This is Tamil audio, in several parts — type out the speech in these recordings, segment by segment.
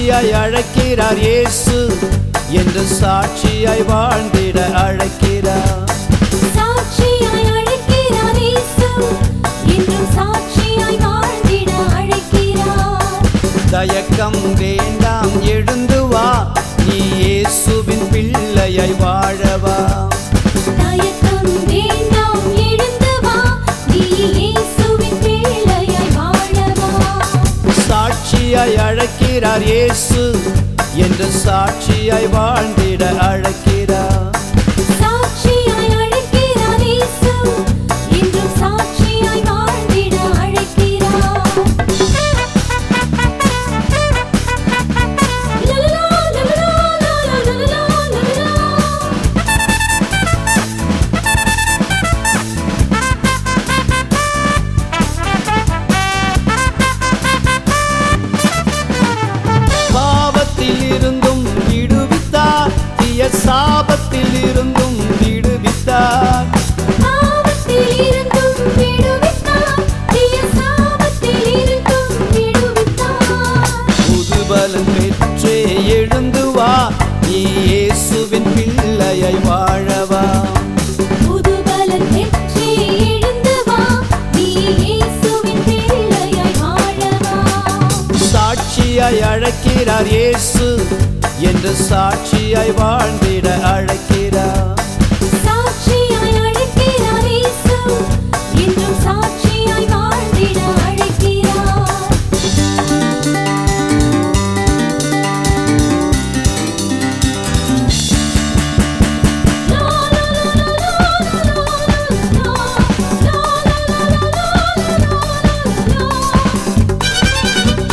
சாட்சியாய் அழைக்கிறார் இயேசு என்று சாட்சியாய் வாழ்ந்திட அழைக்கிறார் சாட்சியாய் அழைக்கிறார் இயேசு என்றும் சாட்சியாய் வாழ்ந்திட அழைக்கிறார் தயக்கம் வேண்டாம் எழுந்து வா நீ இயேசுவின் பிள்ளையாய் வாழவா தயக்கம் வேண்டாம் எழுந்து வா நீ இயேசுவின் பிள்ளையாய் வாழவா சாட்சியாய் அழைக்கிறார் இயேசு என்று சாட்சியாய் வாழ்ந்திட அழைக்கிறார் சாட்சியாய் அழைக்கிறார் இயேசு என்றும் சாட்சியாய் வாழ்ந்திட அழைக்கிறார் லலலா, லலலா, லலலா, லலலா. பாவத்தில் இருந்தும் விடுவித்தார் தீய சாபத்தில் இருந்தும் விடுவித்தார் பாவத்தில் இருந்தும் விடுவித்தார் தீய சாபத்தில் இருந்தும் விடுவித்தார் புதுபலன் பெற்றே எழுந்து வா நீ இயேசுவின் பிள்ளையாய் வாழவா புது பலன் பெற்றே எழுந்து வா நீ இயேசுவின் பிள்ளையாய் வாழவா சாட்சியாய் அழைக்கிறார் இயேசு என்று சாட்சியாய் வாழ்ந்திட அழைக்கிறார் சாட்சியாய் அழைக்கிறார் இயேசு என்றும் சாட்சியாய் வாழ்ந்திட அழைக்கிறார் லா, லா, லா, லா, லா, லா, லா, லா, லா, லா, லா.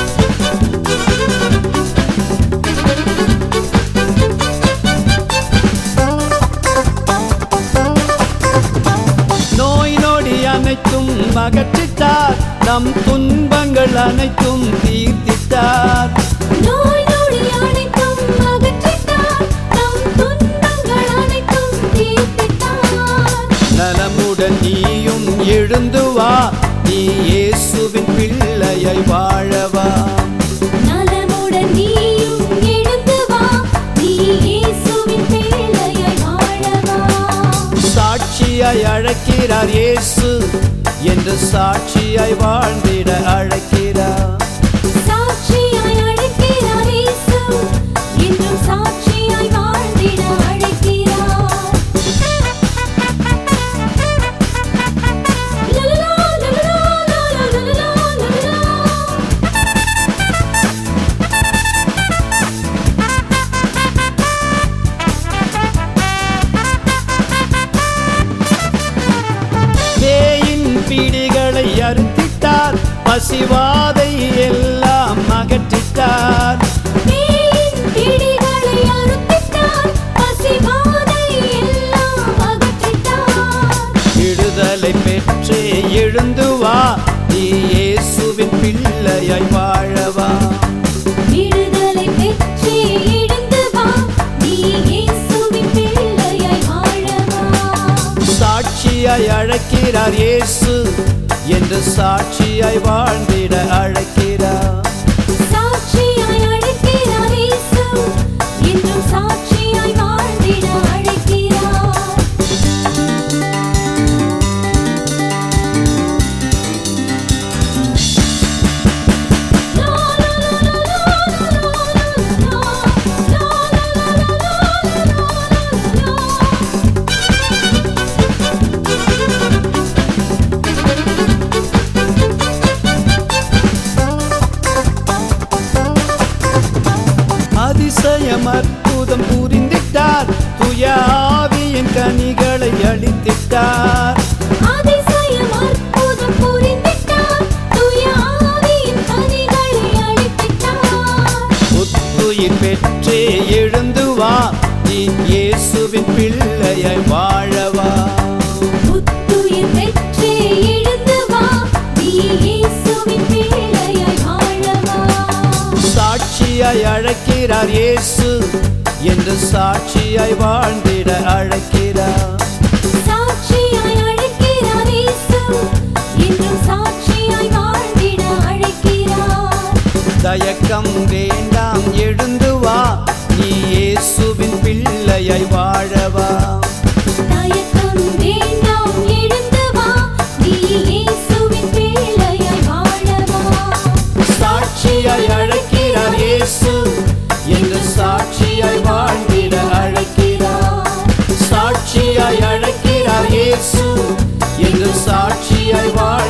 நோய் நொடி அனைத்தும் அகற்றிட்டார் நம் துன்பங்கள் அனைத்தும் தீர்த்திட்டார் நோய் நொடி அனைத்தும் அகற்றிட்டார் நம் துன்பங்கள் அனைத்தும் தீர்த்திட்டார் நலமுடன் நீயும் எழுந்து வா நீ இயேசுவின் பிள்ளையாய் வாழவா நலமுடன் நீயும் எழுந்து வா நீ இயேசுவின் பிள்ளையாய் வாழவா சாட்சியாய் அழைக்கிறார் இயேசு என்று சாட்சியாய் வாழ்ந்திட அழைக்கிறார் சாட்சியாய் அழைக்கிறார் இயேசு என்றும் சாட்சியாய் வாழ்ந்திட அழைக்கிறார் லலலா, லலலா, லலலா, லலலா. பேயின் பிடிகளை அறுத்திட்டார் பசிவாதை எல்லாம் அகற்றிட்டார் பேயின் பிடிகளை அறுத்திட்டார், பசிவாதை எல்லாம் அகற்றிட்டார். விடுதலை பெற்றே எழுந்து வா நீ இயேசுவின் பிள்ளையாய் வாழவா விடுதலை பெற்றே எழுந்து வா, நீ இயேசுவின் பிள்ளையாய் வாழவா. சாட்சியாய் அழைக்கிறார் இயேசு என்று சாட்சியாய் வாழ்ந்திட அழைக்கிறார் சாட்சியாய் அழைக்கிறார் இயேசு, என்றும் சாட்சியாய் வாழ்ந்திட அழைக்கிறார் லா, லா, லா, லா, லா, லா, லா, லா, லா, லா, லா. அதிசயம் அற்புதம் புரிந்திட்டார் துய ஆவியின் கனிகளை அளித்திட்டார் அதிசயம் அற்புதம் புரிந்திட்டார், தூய ஆவியின் கனிகளை அளித்திட்டார். புத்துயிர் பெற்றே எழுந்து வா நீ இயேசுவின் பிள்ளையாய் வாழவா புத்துயிர் பெற்றே எழுந்து வா, நீ இயேசுவின் பிள்ளையாய் வாழவா. சாட்சியாய் அழைக்கிறார் இயேசு என்று சாட்சியாய் வாழ்ந்திட அழைக்கிறார் சாட்சியாய் அழைக்கிறார் இயேசு, என்றும் சாட்சியாய் வாழ்ந்திட அழைக்கிறார் தயக்கம் வேண்டாம் எழுந்து சாட்சியாய் வாழ்ந்திட